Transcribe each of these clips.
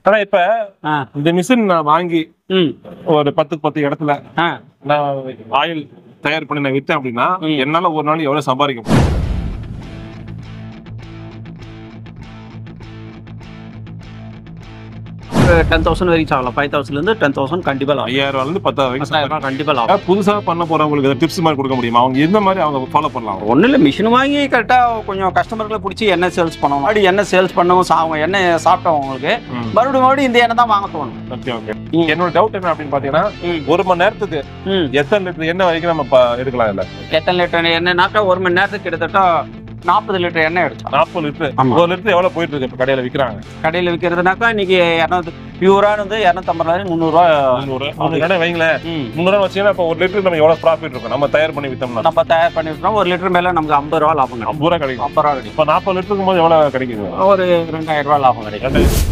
ஆனா இப்ப ஆ இந்த மிஷின் நான் வாங்கி ம் ஒரு பத்துக்கு பத்து இடத்துல ஆ நான் ஆயில் தயார் பண்ணி நான் வித்தேன் அப்படின்னா ம். என்னால ஒரு நாள் எவ்வளவு சம்பாதிக்க முடியும் டென் தௌசண்ட் வரைக்கும் ஆகலாம் ஃபைவ் தௌசண்ட்லேருந்து டென் தௌசண்ட் கண்டிப்பாக ஆகும் ஐயாயிரம் ரூபாயில இருந்து பத்தாயிரம் வரைக்கும் சம்பாதிக்கலாம். கண்டிப்பாக ஆகும் அதாவது புதுசா பண்ண போறவங்களுக்கு டிப்ஸ் மாதிரி கொடுக்க முடியுமா அவங்க எந்த மாதிரி அவங்க ஃபாலோ பண்ணலாம் ஒன்றும் இல்லை மிஷின் வாங்கி கரெக்டாக கொஞ்சம் கஸ்டமர்களை பிடிச்சி எண்ணெய் சேல்ஸ் பண்ணணும் அப்படி எண்ணெய் சேல்ஸ் பண்ணவும் சா- அவங்க எண்ணெய் சாப்பிட்டவங்களுக்கு ம். மறுபடியும் மறுபடியும் இந்த எண்ணெய் தான் வாங்க தோணும் ஓகே ஓகே என்னோட டவுட் என்ன அப்படின்னு பாத்தீங்கன்னா ம். ஒரு மணி நேரத்துக்கு ம் எத்தனை லிட்டர் எண்ணெய் வரைக்கும் நம்ம ப- எடுக்கலாம் இல்ல எத்தனை லிட்டர் எண்ணெய்னாக்கா ஒரு மணி நேரத்துக்கு கிட்டத்தட்ட நாற்பது லிட்டர் எண்ணெய் எடுத்தோம் நாற்பது லிட்டர் ஆமா. ஒரு லிட்டர் எவ்வளவு போயிட்டு இருக்கு இப்ப கடையில விக்கிறாங்க கடையில் விற்கிறதுனாக்கா இன்னைக்கு இரநூத்தி பியூரானு வந்து இரநூத்தம்பது ரூபாய் முந்நூறுரூவா முந்நூறு முந்நூறு கடை வைங்களேன் ம் முந்நூறு வச்சீங்கன்னா இப்போ ஒரு லிட்டருக்கு நம்ம எவ்வளவு ப்ராஃபிட் இருக்கும் நம்ம தயார் பண்ணி வித்தோம்னா நம்ம தயார் பண்ணி விட்டோம் ஒரு லிட்டர் மேலே நமக்கு ஐம்பது ரூபா லாபம் கிடைக்கும் ஐம்பது ரூபா கிடைக்கும் ஐம்பது ரூபா கிடைக்கும் இப்போ நாற்பது லிட்டருக்கு போது எவ்வளவு கிடைக்குது ஒரு ரெண்டாயிரம் ரூபா லாபம் கிடைக்கும் ரெண்டாயிரம்.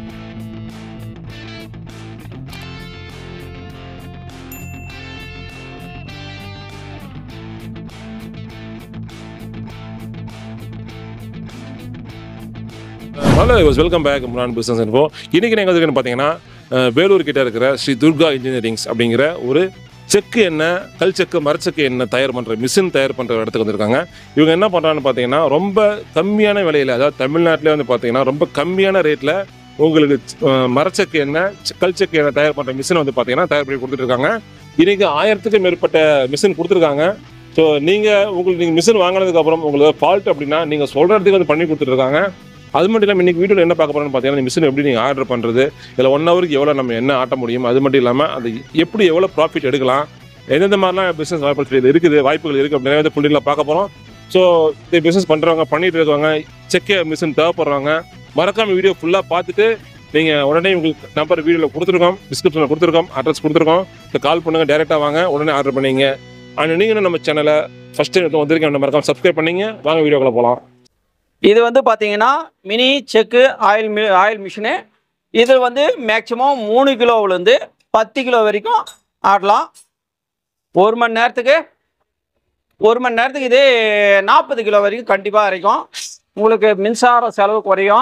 ஹலோ வாஸ் வெல்கம் பேக் முன்னாள் பிஸ்னஸ் இன்ஃபோ இன்னைக்கு நீங்கள் வந்து பார்த்தீங்கன்னா அஹ், வேலூர் கிட்ட இருக்கிற ஸ்ரீ துர்கா இன்ஜினியரிங்ஸ் அப்படிங்கிற ஒரு செக்கு எண்ணெய் கல் செக்கு மரச்செக்கு எண்ணெய் தயார் பண்ணுற மிஷின் தயார் பண்ணுற இடத்துக்கு வந்திருக்காங்க இவங்க என்ன பண்ணுறாங்கன்னு பார்த்தீங்கன்னா ரொம்ப கம்மியான விலையில் அதாவது தமிழ்நாட்டிலே வந்து பார்த்தீங்கன்னா ரொம்ப கம்மியான ரேட்டில் உங்களுக்கு அஹ், மரச்செக்கு எண்ணெய் செ- கல் செக்கு எண்ணெய் தயார் பண்ணுற மிஷின் வந்து பார்த்தீங்கன்னா தயார் பண்ணி கொடுத்துட்டு இருக்காங்க இன்னைக்கு ஆயிரத்துக்கும் மேற்பட்ட மிஷின் கொடுத்துருக்காங்க ஸோ நீங்கள் உங்களுக்கு நீங்கள் மிஷின் வாங்கினதுக்கு அப்புறம் உங்களுக்கு ஃபால்ட் அப்படின்னா நீங்கள் சொல்கிறதுக்கு வந்து பண்ணி கொடுத்துட்ருக்காங்க அது மட்டும் இல்லாமல் இன்னைக்கு வீடியோவில் என்ன பார்க்க போறோம்னு பார்த்தீங்கன்னா மிஷின் எப்படி நீங்கள் ஆர்டர் பண்ணுறது இதில் ஒன் ஹவருக்கு எவ்வளோ நம்ம என்ன ஆட்ட முடியும் அது மட்டும் இல்லாமல் அது எப்படி எவ்வளோ ப்ராஃபிட் எடுக்கலாம் எந்தெந்த மாதிரிலாம் பிஸ்னஸ் வாய்ப்புகள் இருக்குது வாய்ப்புகள் இருக்குது அப்படின்னு நிறைய புள்ளியில் பார்க்க போகிறோம் ஸோ இந்த பிஸ்னஸ் பண்ணுறவங்க பண்ணிட்டு இருக்கவங்க செக்கே மிஷின் தேவைப்படுறவங்க மறக்காம வீடியோ ஃபுல்லாக பார்த்துட்டு நீங்கள் உடனே உங்களுக்கு நம்பர் வீடியோவில் கொடுத்துருக்கோம் டிஸ்கிரிப்ஷனில் கொடுத்துருக்கோம் அட்ரஸ் கொடுத்துருக்கோம் இப்போ கால் பண்ணுங்கள் டேரெக்டாக வாங்க உடனே ஆர்டர் பண்ணிங்க அண்ட் நீங்களும் நம்ம சேனலை ஃபஸ்ட் டைம் வந்திருக்கேன் மறக்காம சப்ஸ்கிரைப் பண்ணீங்க வாங்க வீடியோக்குள்ள போகலாம் இது வந்து பார்த்தீங்கன்னா மினி செக்கு ஆயில் மி ஆயில் மிஷினு இது வந்து மேக்ஸிமம் மூணு கிலோவிலேருந்து பத்து கிலோ வரைக்கும் ஆடலாம் ஒரு மணி நேரத்துக்கு ஒரு மணி நேரத்துக்கு இது நாற்பது கிலோ வரைக்கும் கண்டிப்பாக அரைக்கும் உங்களுக்கு மின்சார செலவு குறையும்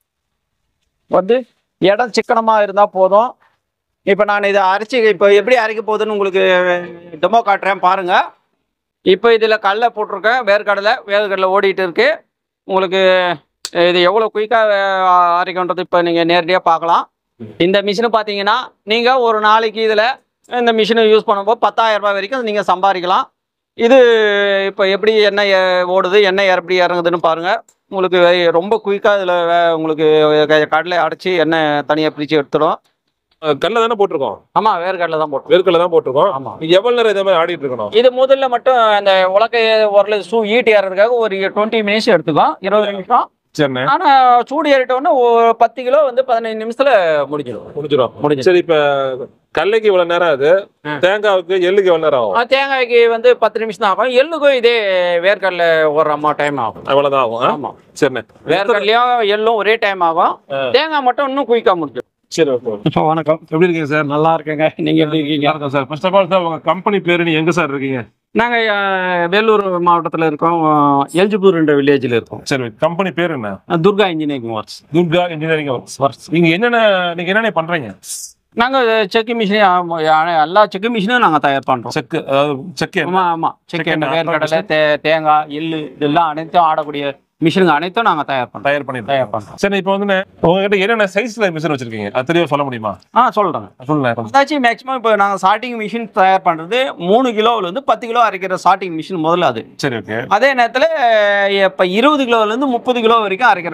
வந்து இடம் சிக்கனமாக இருந்தால் போதும் இப்போ நான் இதை அரைச்சி இப்போ எப்படி அரைக்க போகுதுன்னு உங்களுக்கு டெமோ காட்டுறேன் பாருங்கள் இப்போ இதில் கடலை போட்டிருக்கேன் வேர்க்கடலை வேர்க்கடலை ஓடிட்டு இருக்கு உங்களுக்கு இது எவ்வளோ குயிக்காக அரைக்கன்றது இப்போ நீங்கள் நேரடியாக பார்க்கலாம் இந்த மிஷினு பார்த்தீங்கன்னா நீங்கள் ஒரு நாளைக்கு இதில் இந்த மிஷினை யூஸ் பண்ணும்போது பத்தாயிரம் ரூபாய் வரைக்கும் நீங்கள் சம்பாதிக்கலாம் இது இப்போ எப்படி எண்ணெய் எ- ஓடுது எண்ணெய் எப்படி இறங்குதுன்னு பாருங்கள் உங்களுக்கு ரொம்ப குயிக்காக இதில் உங்களுக்கு க- கடலை அடைச்சி எண்ணெய் தனியாக பிரித்து எடுத்துடும் கல்ல தானே போட்டிருக்கோம் ஆமாம் வேர்க்கடலை தான் போட்டோம் வேர்க்கல்ல தான் போட்டிருக்கோம் ஆமாம் நீங்க எவ்வளவு நேரம் இதே மாதிரி ஆடிட்டு இருக்கணும் இது முதல்ல மட்டும் அந்த உலக்கை உரல சூ ஈட்டி ஏறதுக்காக ஒரு டுவெண்ட்டி மினிட்ஸ் எடுத்துக்கும் இருபது நிமிஷம் சரிண்ணே ஆனா சூடு ஏறிட்டோன்னா ஒரு பத்து கிலோ வந்து பதினஞ்சு நிமிஷத்துல முடிஞ்சிடும் முடிஞ்சிடும் முடிஞ்சு சரி இப்ப கடலைக்கு இவ்வளவு நேரம் ஆகுது ஆ. தேங்காவுக்கு எள்ளுக்கு எவ்வளவு நேரம் ஆகும் தேங்காய்க்கு வந்து பத்து நிமிஷம் தான் ஆகும் எள்ளுக்கும் இதே வேர்க்கடலை ஒரு அம்மா டைம் ஆகும் அவ்வளவுதான் ஆகும் ஆ? ஆமா சரிண்ணே வேர்க்கடலையும் எள்ளும் ஒரே டைம் ஆகும் ஆ. தேங்காய் மட்டும் இன்னும் குயிக்கா முடிஞ்சிடும் சரி ஓகே வணக்கம் எப்படி இருக்கீங்க சார் நல்லா இருக்கேங்க நீங்க எப்படி இருக்கீங்க வணக்கம் sir first of all sir உங்க கம்பெனி பேரு நீங்க எங்க சார் இருக்கீங்க நாங்க அஹ், வேலூர் மாவட்டத்துல இருக்கோம் எல்ஜிபூர் என்ற வில்லேஜ்ல இருக்கோம் சரி கம்பெனி பேர் என்ன அஹ், Durga engineering works Durga engineering works நீங்க என்னென்ன நீங்க என்னென்ன பண்றீங்க நாங்க செக்கு மிஷின் எல்லா செக்கு மிஷினும் நாங்க தயார் பண்றோம் செக்கு அதாவது செக்கு ஆமா ஆமா Chicken, சிக்கன் வேர்க்கடலை தே தேங்காய் எள்ளு இதெல்லாம் அனைத்தும் ஆடக்கூடிய மிஷினுங்க அனைத்தும் நாங்க தயார் பண்றோம் தயார் பண்ணிருக்கேன் தயார் பண்றோம் சரி இப்போ வந்து உங்ககிட்ட என்னென்ன சைஸ்ல மிஷின் வச்சிருக்கீங்க அது தெளிவா சொல்ல முடியுமா ஆ சொல்றேங்க சொல்லுங்க கொஞ்சம். அதாச்சும் மேக்ஸிமம் இப்போ நாங்க ஸ்டார்டிங் மிஷின் தயார் பண்றது மூணு கிலோவுல இருந்து பத்து கிலோ அரைக்கிற ஸ்டார்டிங் மிஷின் முதல்ல அது சரி ஓகே அதே நேரத்துல இப்போ இருபது கிலோல இருந்து முப்பது கிலோ வரைக்கும் அரைக்கிற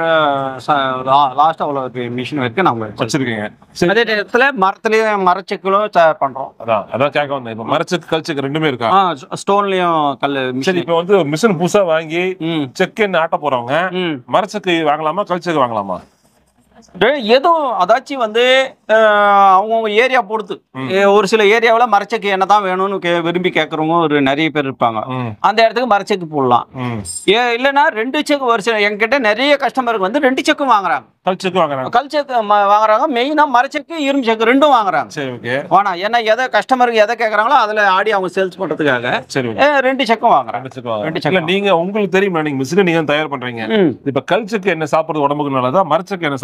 லாஸ்ட் அவ்வளோ மிஷின் வரைக்கும் நாங்க வச்சிருக்கோம். வச்சிருக்கீங்க சரி அதே நேரத்துல மரத்துலயும் மரச்செக்கிலும் தயார் பண்றோம் அதான் அதான் கேட்க வந்தேன் இப்போ மரச்செக்கு கல்ச்செக்கு ரெண்டுமே இருக்கா ஆ ஸ்டோன்லயும் கல் சரி மிஷின் இப்போ வந்து மிஷின் புதுசா வாங்கி ம் செக்கு என்ன ஆட்ட போறவங்க ம் மரச்செக்கு வாங்கலாமா கல்ச்செக்கு வாங்கலாமா டேய், எதுவும் அதாச்சும் வந்து அஹ், அவங்கவங்க ஏரியா பொறுத்து ம். எ- ஒரு சில ஏரியாவில் மரச்செக்கு என்ன தான் வேணும்னு கே விரும்பி கேட்குறவங்க ஒரு நிறைய பேர் இருப்பாங்க ம் அந்த இடத்துக்கு மரச்செக்கு போடலாம் ம் ஏ இல்லைன்னா ரெண்டு செக் ஒரு சில என்கிட்ட நிறைய கஸ்டமருக்கு வந்து ரெண்டு செக்கும் வாங்குறாங்க கல்ச்செக்கு வாங்குறாங்க கல் செக்கு ம- வாங்குறாங்க மெயினாக மரச்செக்கு இரும்பு செக்கு ரெண்டும் வாங்குறாங்க சரி ஓகே வேணாம் ஏன்னா எதை கஸ்டமருக்கு எதை கேட்குறாங்களோ அதில் ஆடி அவங்க சேல்ஸ் பண்ணுறதுக்காக சரி ஓகே ரெண்டு செக்கும் வாங்குறாங்க ரெண்டு செக்கு வாங்க ரெண்டு இல்ல செக்கு நீங்க உங்களுக்கு தெரியுமா நீங்க மிஷினை நீங்க தான் தயார் பண்றீங்க ம் இப்ப கல்ச்செக்கு என்ன சாப்பிடுறது உடம்புக்கு நல்லதா மரச்செக்கு என்ன சாப்பிடுறது உடம்புக்கு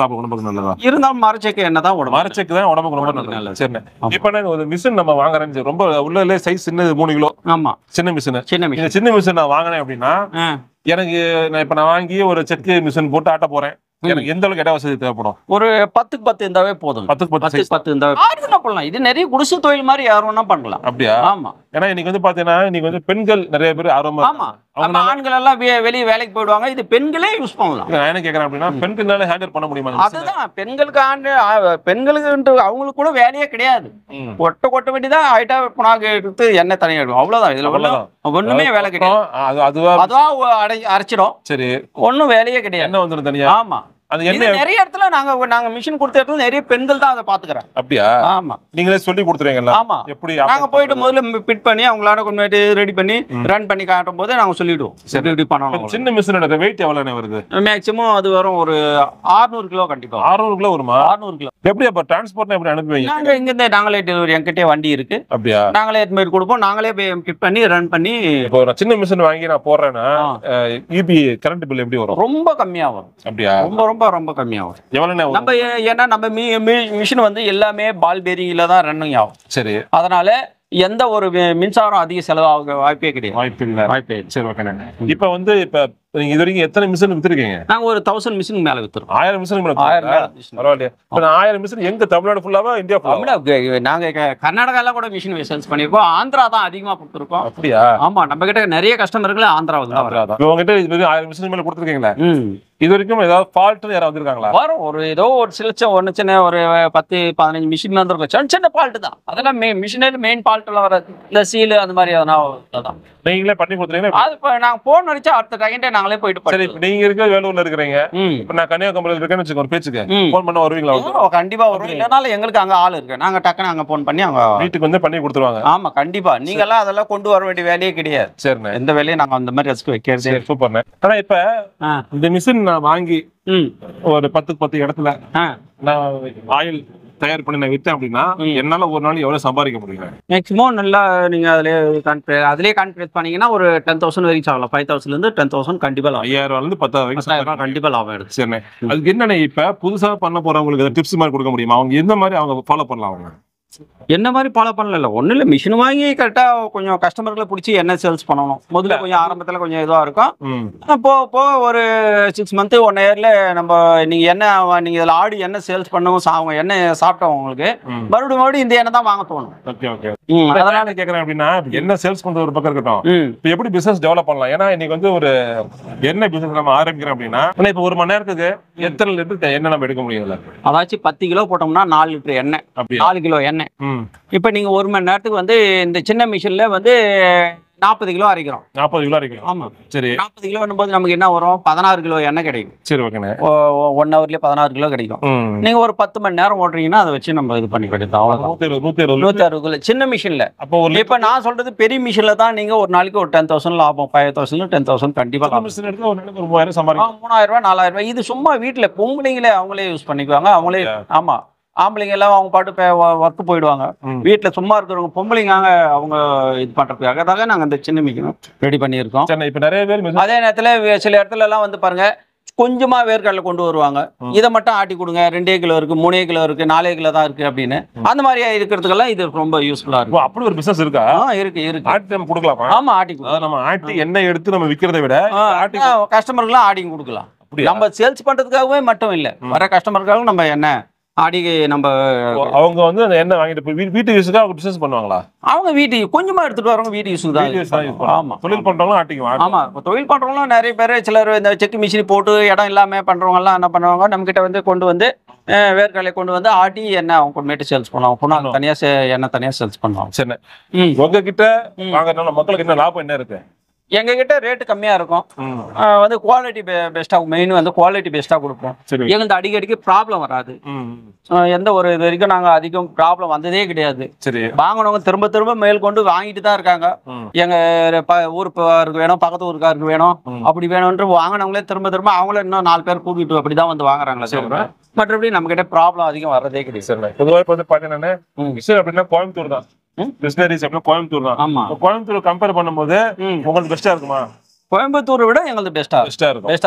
உடம்புக்கு நல்லதா இருந்தாலும் மரச்செக்கு எண்ணெய் தான் உடம்பு மரச்செக்கு தான் உடம்புக்கு ரொம்ப உடம்புக்கு நல்லது நல்லது. சரிண்ணே ஆமா. இப்போ நாங்க ஒரு மிஷின் நம்ம வாங்குறேன்னு ரொம்ப உள்ளே சைஸ் சின்னது மூணு கிலோ ஆமா சின்ன மிஷின் சின்ன இந்த மிஷின் சின்ன மிஷின் நான் வாங்கினேன் அப்படின்னா ஆ. எனக்கு நான் இப்ப நான் வாங்கி ஒரு செக்கு மிஷின் போட்டு ஆட்ட போறேன் எனக்கு எந்த அளவுக்கு இட வசதி தேவைப்படும் ஒரு பத்துக்கு பத்து இருந்தாவே போதும் பத்துக்கு பத்து பத்துக்கு சைஸ் பத்து இருந்தாவே யாரு வேணா பண்ணலாம் இது நிறைய குடிசை தொழில் மாதிரி யார் வேணா பண்ணலாம் அப்படியா ஆமா ஏன்னா இன்னைக்கு வந்து பாத்தீங்கன்னா இன்னைக்கு வந்து பெண்கள் நிறைய பேர் ஆர்வமா ஆமா அவங்க நம்ம ஆண்கள் எல்லாம் வெ- வெளிய வேலைக்கு போயிடுவாங்க இது பெண்களே யூஸ் பண்ணலாம் நான் என்ன கேக்குறேன் அப்படின்னா பெண்கள்னால ஹேண்டில் பண்ண முடியுமா இந்த machine அ? அதுதான் பெண்களுக்கு ஆண்டு ஆ, பெண்களுக்கு அவங்களுக்கு கூட வேலையே கிடையாது ம். கொட்ட கொட்ட வேண்டிதான் ஹைட்டா புனாக எடுத்து எண்ணெய் தனியா எடுக்கும் அவ்வளவுதான் இதுல அவ்வளவுதான். ஒண்ணும் ஒண்ணுமே வேலை கிடையாது அப்புறம் அது அதுவா அதுவா அடை அரைச்சிடும் சரி ஒண்ணும் வேலையே கிடையாது எண்ணெய் வந்துடும் தனியா ஆமா அது இது எண்ணெய் நிறைய இடத்துல நாங்க நாங்க மிஷின் கொடுத்த இடத்துல நிறைய பெண்கள் தான் அதை பாத்துக்கிறாங்க அப்படியா ஆமா நீங்களே சொல்லி கொடுத்துருவீங்களா ஆமா எப்படி நாங்க போயிட்டு முதல்ல பிட் பண்ணி அவங்களால கொண்டு ரெடி பண்ணி ரன் பண்ணி காட்டும் போது நாங்க சொல்லிடுவோம் சரி இப்படி பண்ணணும் சின்ன மிஷினோட வெயிட் எவ்வளவு வருது மேக்சிமம் அது வரும் ஒரு 600 கிலோ கண்டிப்பா அறுநூறு கிலோ வருமா 600 கிலோ எப்படி அப்ப டிரான்ஸ்போர்ட் எப்படி அனுப்புவீங்க நாங்க இங்க இருந்து நாங்களே டெலிவரி என்கிட்டயே வண்டி இருக்கு அப்படியா நாங்களே எடுத்து போய் கொடுப்போம் நாங்களே பிட் பண்ணி ரன் பண்ணி இப்போ நான் சின்ன மிஷின் வாங்கி நான் போடுறேன்னா ஆ. இபி கரண்ட் பில் எப்படி வரும் ரொம்ப கம்மியா வரும் அப்படியா ரொம்ப ரொம்ப ரொம்ப கம்மியா வரும் எவ்வளவு வரும் நம்ம ஏ- ஏன்னா நம்ம மிஷின் வந்து எல்லாமே பால் பேரிங்ல தான் ரன்னிங் ஆகும் சரி அதனால எந்த ஒரு வி- மின்சாரம் அதிக செலவாக வாய்ப்பே கிடையாது வாய்ப்பு இல்ல வாய்ப்பே இல்லை. சரி ஓகே இப்ப வந்து இப்ப நீங்க இது வரைக்கும் எத்தனை மிஷின் வித்துருக்கீங்க நாங்க ஒரு தௌசண்ட் மிஷின் மேல வித்துருக்கோம் ஆயிரம் மிஷின் மேல ஆயிரம் வித்துருக்கீங்களா? மேல machine. பரவாயில்லையா இப்ப நான் ஆயிரம் மிஷின் எங்க தமிழ்நாடு ஃபுல்லாவா இந்தியா ஃபுல்லாவா அப்படின்னா க- நாங்க க- கர்நாடகால கூட மிஷின் சேல்ஸ் பண்ணிருக்கோம் ஆந்திரா தான் அதிகமா கொடுத்துருக்கோம் அப்படியா ஆமா நம்ம கிட்ட நிறைய கஸ்டமர்கள் ஆந்திராவில் தான் வரும் இப்ப உங்ககிட்ட இது வரைக்கும் ஆயிரம் மிஷின் மேல கொடுத்துருக்கீங்களா ம். இது வரைக்கும் ஏதாவது ஃபால்ட் யாராவது வந்திருக்காங்களா வரும் ஒரு ஏதோ ஒரு சில ஒன்று சின்ன ஒரு பத்து பதினஞ்சு மிஷின் வந்துருக்கும் சின்ன சின்ன ஃபால்ட் தான் அதெல்லாம் மெயின் மிஷினரி மெயின் ஃபால்ட்லாம் வராது இந்த சீலு அந்த மாதிரி எதனா தான் நீங்களே பண்ணி கொடுத்துருக்கீங்க அது இப்போ நாங்கள் ஃபோன் அடிச்சா அடுத்த செகண்டே நாங்களே போயிட்டு சரி பண்ணி இப்ப நீங்க இருக்க வேலூர்ல இருக்கிறீங்க ம் இப்ப நான் கன்னியாகுமரியில இருக்கேன்னு வச்சுக்கோ ஒரு பேச்சுக்கு ம். ஃபோன் பண்ண வருவீங்களா வந்து? ஓ, கண்டிப்பா வரும் இல்லைனாலும் எங்களுக்கு அங்க ஆள் இருக்கு நாங்க டக்குன்னு அங்க ஃபோன் பண்ணி அங்க வீட்டுக்கு வந்து பண்ணி கொடுத்துருவாங்க ஆமா கண்டிப்பா நீங்க எல்லாம் அதெல்லாம் கொண்டு வர வேண்டிய வேலையே கிடையாது சரிண்ணே எந்த வேலையும் நாங்க அந்த மாதிரி ரிஸ்க் வைக்கிறதே சரி சூப்பர்ண்ணே ஆனா இப்ப ஆ இந்த மிஷின் நான் வாங்கி ம் ஒரு பத்துக்கு பத்து இடத்துல ஆ நான் ஆயில் தயார் பண்ணி நான் வித்தேன் அப்படின்னா ம். என்னால ஒரு நாள் எவ்வளவு சம்பாதிக்க முடியும் மேக்ஸிமம் நல்லா நீங்க அதிலே கான்ஃபிளே அதிலே கான்ஃபிளேட் பண்ணீங்கன்னா ஒரு டென் தௌசண்ட் வரைக்கும் ஆகலாம் ஃபைவ் தௌசண்ட்ல இருந்து டென் தௌசண்ட் கண்டிப்பா லாபம் ஐயாயிரம் ரூபாயில இருந்து பத்தாயிரம் வரைக்கும் பத்தாயிரம் ரூபாய் கண்டிப்பா லாபம் எடுக்கும் சரிண்ணே அதுக்கு என்னண்ணே இப்ப புதுசா பண்ண போறவங்களுக்கு டிப்ஸ் மாதிரி கொடுக்க முடியுமா அவங்க எந்த மாதிரி அவங்க ஃபாலோ பண்ணலாம் அவங்க என்ன மாதிரி ஃபாலோ பண்ணல ஒன்றும் இல்லை மிஷின் வாங்கி கரெக்டாக கொஞ்சம் கஸ்டமர்களை பிடிச்சி என்ன சேல்ஸ் பண்ணணும் முதல்ல கொஞ்சம் ஆரம்பத்தில் கொஞ்சம் இதுவாக இருக்கும் ம் போ போ ஒரு சிக்ஸ் மந்த்து ஒன் இயரில் நம்ம நீங்கள் என்ன நீங்கள் இதில் ஆடி என்ன சேல்ஸ் பண்ணவும் சா- அவங்க என்ன சாப்பிட்டவங்களுக்கு ம் மறுபடியும் மறுபடியும் இந்த எண்ணெய் தான் வாங்க தோணும் ஓகே ஓகே ம் அதனால அதனால என்ன கேக்குறேன் அப்படின்னா இப்ப என்ன சேல்ஸ் பண்றது ஒரு பக்கம் இருக்கட்டும் ம் இப்போ எப்படி பிசினஸ் டெவலப் பண்ணலாம் ஏன்னா இன்னைக்கு வந்து ஒரு என்ன பிசினஸ் நம்ம ஆரம்பிக்கிறோம் அப்படின்னா ஆனா இப்போ ஒரு மணி நேரத்துக்கு எத்தனை லிட்டர் எண்ணெய் நம்ம எடுக்க முடியும்ல அதாச்சும் பத்து கிலோ போட்டோம்னா நாலு லிட்டர் எண்ணெய் அப்படியா நாலு கிலோ எண்ணெய் ம் இப்போ நீங்கள் ஒரு மணி நேரத்துக்கு வந்து இந்த சின்ன மிஷினில் வந்து நாற்பது கிலோ அரைக்கிறோம் நாற்பது கிலோ அரைக்கலாம் ஆமாம் சரி நாற்பது கிலோ வரும்போது நமக்கு என்ன வரும் பதினாறு கிலோ எண்ணெய் கிடைக்கும் சரி ஓகேண்ணே ஒன் ஹவர்லேயே பதினாறு கிலோ கிடைக்கும் ம் நீங்க ஒரு பத்து மணி நேரம் ஓட்டுறீங்கன்னா அதை வச்சு நம்ம இது பண்ணி கிடையாது அவ்வளவுதான் நூத்தி இருபது நூத்தி இருபது நூத்தி அறுபதுல சின்ன மிஷின்ல அப்போ ஒரு இப்ப நான் சொல்றது பெரிய மிஷின்ல தான் நீங்க ஒரு நாளைக்கு ஒரு டென் தௌசண்ட் லாபம் ஃபைவ் தௌசண்ட் டென் தௌசண்ட் கண்டிப்பா லாபம் மிஷின் எடுத்து ஒரு நாளைக்கு ஒரு மூவாயிரம் ஆ, சம்பாதிக்கலாம் மூணாயிரம் ரூபாய் நாலாயிரம் ரூபாய் இது சும்மா வீட்டுல பொம்பளைங்களே அவங்களே யூஸ் பண்ணிக்குவாங்க அவங்களே ஆமா ஆம்பளைங்க எல்லாம் அவங்க பாட்டு ஒர்க் போயிடுவாங்க ம். வீட்டுல சும்மா இருக்கிறவங்க பொம்பளைங்க அவங்க இது பண்றதுக்காக தான் நாங்க இந்த சின்ன மிஷினும் ரெடி பண்ணியிருக்கோம் சரி இப்ப நிறைய பேர் மிஷின் அதே நேரத்துல வே- சில இடத்துல எல்லாம் வந்து பாருங்க கொஞ்சமா வேர்க்கடலை கொண்டு வருவாங்க ம். இதை மட்டும் ஆட்டி கொடுங்க ரெண்டே கிலோ இருக்கு மூணே கிலோ இருக்கு நாலே கிலோ தான் இருக்கு அப்படின்னு அந்த மாதிரி இருக்கிறதுக்கெல்லாம் இது ரொம்ப யூஸ்ஃபுல்லா ஓ, இருக்கும் அப்படி ஒரு பிசினஸ் இருக்கா ஆ, இருக்கு இருக்கு ஆட்டி நம்ம கொடுக்கலாமா ஆமா ஆட்டி கொடுக்கலாம் அதாவது நம்ம ஆட்டி எண்ணெய் எடுத்து நம்ம விக்கிறதை விட ஆட்டி கஸ்டமருக்குலாம் ஆடிங்க கொடுக்கலாம் அப்படியா? நம்ம சேல்ஸ் பண்றதுக்காகவே மட்டும் இல்ல வர கஸ்டமருக்காக நம்ம என்ன ஆடி நம்ம ஓ, அவங்க வந்து அந்த எண்ணெய் வாங்கிட்டு போய் வீ- வீட்டு யூஸுக்கு அவங்க பிசினஸ் பண்ணுவாங்களா அவங்க வீட்டுக்கு கொஞ்சமா எடுத்துட்டு வரவங்க வீட்டு யூஸ் தான் வீட்டு use தான் use ஆமா பண்ணுவாங்க. தொழில் பண்றவங்களும் ஆட்டிக்குவாங்க ஆமா இப்போ தொழில் பண்றவங்களும் நிறைய பேர் சிலர் இந்த செக் மிஷின் போட்டு இடம் இல்லாம பண்றவங்க எல்லாம் என்ன பண்ணுவாங்க நம்ம கிட்ட வந்து கொண்டு வந்து அஹ், வேர்க்கடலை கொண்டு வந்து ஆட்டி எண்ணெய் அவங்க கொண்டு சேல்ஸ் பண்ணுவாங்க புண்ணாக்கு தனியா சே- எண்ணெய் தனியா சேல்ஸ் பண்ணுவாங்க சரி ம். உங்ககிட்ட ம். வாங்குறதுனால மக்களுக்கு என்ன லாபம் என்ன இருக்கு எங்க கிட்ட ரேட்டு கம்மியா இருக்கும் ம். அஹ், வந்து குவாலிட்டி பெஸ்டா மெயின் வந்து குவாலிட்டி பெஸ்டா கொடுப்போம் சரி எங்களுக்கு அடிக்கடிக்கு ப்ராப்ளம் வராது ம். அஹ், எந்த ஒரு இது வரைக்கும் நாங்க அதிகம் ப்ராப்ளம் வந்ததே கிடையாது சரி வாங்கினவங்க திரும்ப திரும்ப மேல் கொண்டு வாங்கிட்டு தான் இருக்காங்க ம். எங்க ப- ஊருக்கு வேணும் பக்கத்து ஊருக்காருக்கு வேணும் ம். அப்படி வேணும்ன்ற வாங்கினவங்களே திரும்ப திரும்ப அவங்களே இன்னும் நாலு பேர் கூட்டிட்டு அப்படிதான் வந்து வாங்குறாங்களே சரி. தவிர மற்றபடி நம்ம கிட்ட ப்ராப்ளம் அதிகம் வர்றதே கிடையாது சரி பொதுவாக இப்போ வந்து பார்த்தீங்கன்னா ம். மிஷின் அப்படின்னா கோயம்புத்தூர் தான் ம். பிஸ்னரிஸ் அப்படின்னா கோயம்புத்தூர் தான் ஆமா இப்போ கோயம்புத்தூர் கம்பேர் பண்ணும்போது ம். உங்களுக்கு பெஸ்டா இருக்குமா கோயம்புத்தூரை விட எங்களுக்கு பெஸ்டா பெஸ்டா இருக்கும் பெஸ்டா இருக்கும்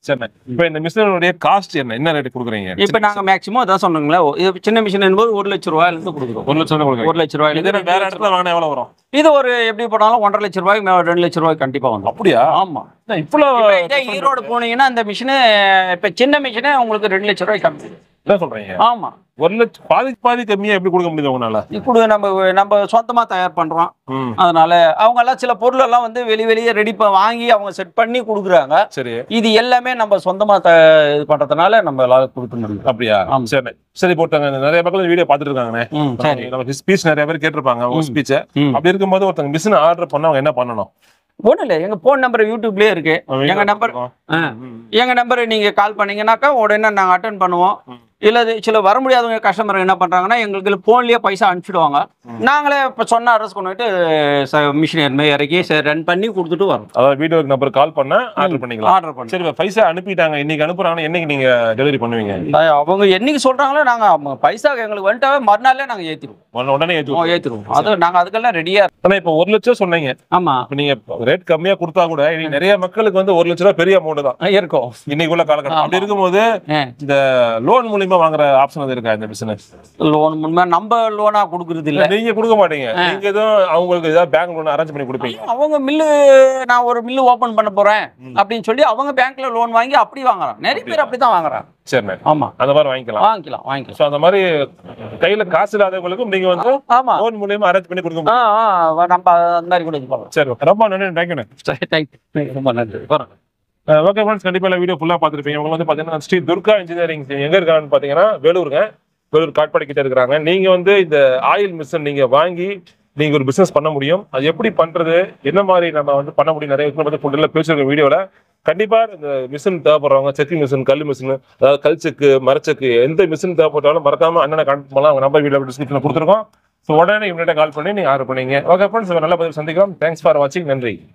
சரி இப்போ இந்த மிஷினுடைய காஸ்ட் என்ன என்ன ரேட் கொடுக்குறீங்க இப்போ நாங்க மேக்ஸிமம் அதான் சொன்னீங்களே இது சின்ன மிஷின் என்பது ஒரு லட்ச ரூபாயில இருந்து கொடுக்குறோம் ஒரு லட்சம் கொடுக்குறீங்க ஒரு லட்ச ரூபாயில இதே இருந்து வேற இடத்துல வாங்கினா எவ்வளவு வரும் இது ஒரு எப்படி போனாலும் ஒன்றரை லட்ச ரூபாய்க்கு மேல ரெண்டு லட்ச ரூபாய்க்கு கண்டிப்பா வந்துடும் அப்படியா ஆமா இவ்வளோ இப்ப இதே ஈரோடு போனீங்கன்னா இந்த மிஷினு இப்ப சின்ன மிஷினே உங்களுக்கு ரெண்டு லட்ச ரூபாய்க்கு கம்மி என்ன சொல்றீங்க ஆமா ஒரு லட்சம் பாதிக்கு பாதி கம்மியா எப்படி கொடுக்க முடியுது உங்களால இப்படி நம்ம நம்ம சொந்தமா தயார் பண்றோம் ம் அதனால அவங்க எல்லாம் சில பொருள் எல்லாம் வந்து வெளி வெளியே ரெடி வாங்கி அவங்க செட் பண்ணி கொடுக்குறாங்க சரி இது எல்லாமே நம்ம சொந்தமா த இது பண்றதுனால நம்ம எல்லாரும் கொடுக்க முடியும் அப்படியா ஆமா. சரி சரி போட்டாங்க நிறைய மக்கள் வீடியோ பார்த்துட்டு இருக்காங்கண்ணே ம் சரி நம்ம ஸ்பீச் நிறைய பேர் கேட்டிருப்பாங்க உங்க ம். ஸ்பீச்சை ம் அப்படி இருக்கும்போது ஒருத்தங்க மிஷின் ஆர்டர் பண்ண அவங்க என்ன பண்ணணும் ஒன்றும் இல்லை எங்க ஃபோன் நம்பர் யூடியூப்லயே இருக்கு எங்க நம்பர் ஆ. எங்க நம்பர் நீங்க கால் பண்ணீங்கன்னாக்கா உடனே நாங்க அட்டன் பண்ணுவோம் ம். இல்ல இது சில வர முடியாதவங்க கஸ்டமர் என்ன பண்றாங்கன்னா எங்களுக்கு போன்லயே பைசா அனுப்பிச்சிடுவாங்க ம். நாங்களே இப்ப சொன்ன அட்ரஸ் கொண்டுட்டு மிஷின் இறக்கி ரன் பண்ணி கொடுத்துட்டு வரோம் அதாவது வீடியோ நம்பர் கால் பண்ண ஆர்டர் பண்ணிக்கலாம் ஆர்டர் பண்ணி சரி பைசா அனுப்பிட்டாங்க இன்னைக்கு அனுப்புறாங்கன்னா என்னைக்கு நீங்க டெலிவரி பண்ணுவீங்க அவங்க என்னைக்கு சொல்றாங்களோ நாங்க அவங்க பைசா எங்களுக்கு வந்துட்டாவே மறுநாளே நாங்க ஏத்திடுவோம் உடனே- உடனே ஏற்றுவோம் ஏத்திடுவோம் அது நாங்க அதுக்கெல்லாம் ரெடியா ஆனா இப்போ ஒரு லட்சம் சொன்னீங்க ஆமா இப்ப நீங்க ரேட் கம்மியா கொடுத்தா கூட இன்னைக்கு நிறைய மக்களுக்கு வந்து ஒரு லட்சம் ரூபாய் பெரிய அமௌண்ட் தான் இருக்கும் இன்னைக்கு உள்ள காலகட்டம் அப்படி ஆமா. இருக்கும்போது ஆ. இந்த லோன் மூலியமா வாங்குற ஆப்ஷன் அது இருக்கா இந்த பிசினஸ் லோன் முன்மே நம்ம லோனா கொடுக்கறது இல்ல நீங்க கொடுக்க மாட்டீங்க நீங்க எதுவும் அவங்களுக்கு ஏதாவது பேங்க் லோன் அரேஞ்ச் பண்ணி கொடுப்பீங்க அவங்க மில்லு நான் ஒரு மில்லு ஓபன் பண்ண போறேன் அப்படின்னு சொல்லி அவங்க பேங்க்ல லோன் வாங்கி அப்படி வாங்குறாங்க நிறைய பேர் அப்படிதான் வாங்குறாங்க சரிண்ணே ஆமா அந்த மாதிரி வாங்கிக்கலாம் வாங்கிக்கலாம் வாங்கிக்கலாம் ஸோ அந்த மாதிரி கையில காசு இல்லாதவங்களுக்கும் நீங்க வந்து ஆமா லோன் மூலியமா அரேஞ்ச் பண்ணி கொடுக்க ஆ முடியும் ஆ நம்ம அந்த மாதிரி கூட இது பண்ணலாம் சரி ரொம்ப நன்றி தேங்க்யூண்ணே சரி தேங்க்யூ ரொம்ப நன்றி வரேன் ஓகே ஃப்ரெண்ட்ஸ் கண்டிப்பா இந்த வீடியோ ஃபுல்லா பார்த்துருப்பீங்க இவங்க வந்து பாத்தீங்கன்னா ஸ்ரீ துர்கா இன்ஜினியரிங் எங்க இருக்காங்கன்னு பாத்தீங்கன்னா வேலூருங்க வேலூர் காட்பாடி கிட்ட இருக்கிறாங்க நீங்க வந்து இந்த ஆயில் மிஷின் நீங்க வாங்கி நீங்க ஒரு பிசினஸ் பண்ண முடியும் அது எப்படி பண்றது என்ன மாதிரி நம்ம வந்து பண்ண முடியும் நிறைய விஷயம் பத்தி ஃபுல்ல பேசிருக்க வீடியோல கண்டிப்பா இந்த மிஷின் தேவைப்படுறவங்க செக்கிங் மிஷின் கல் மிஷின் அதாவது கல் செக்கு மரச்செக்கு எந்த மிஷின் தேவைப்பட்டாலும் மறக்காம அண்ணனை கான்டாக்ட் பண்ணலாம் அவங்க நம்பர் வீடியோ டிஸ்கிரிப்ஷன்ல கொடுத்துருக்கோம் ஸோ உடனே இவன்கிட்ட கால் பண்ணி நீங்க ஆர்டர் பண்ணீங்க ஓகே ஃப்ரெண்ட்ஸ் நல்ல பதில் சந்திக்கலாம் தேங்க்ஸ் ஃபார் வாட்சிங் நன்றி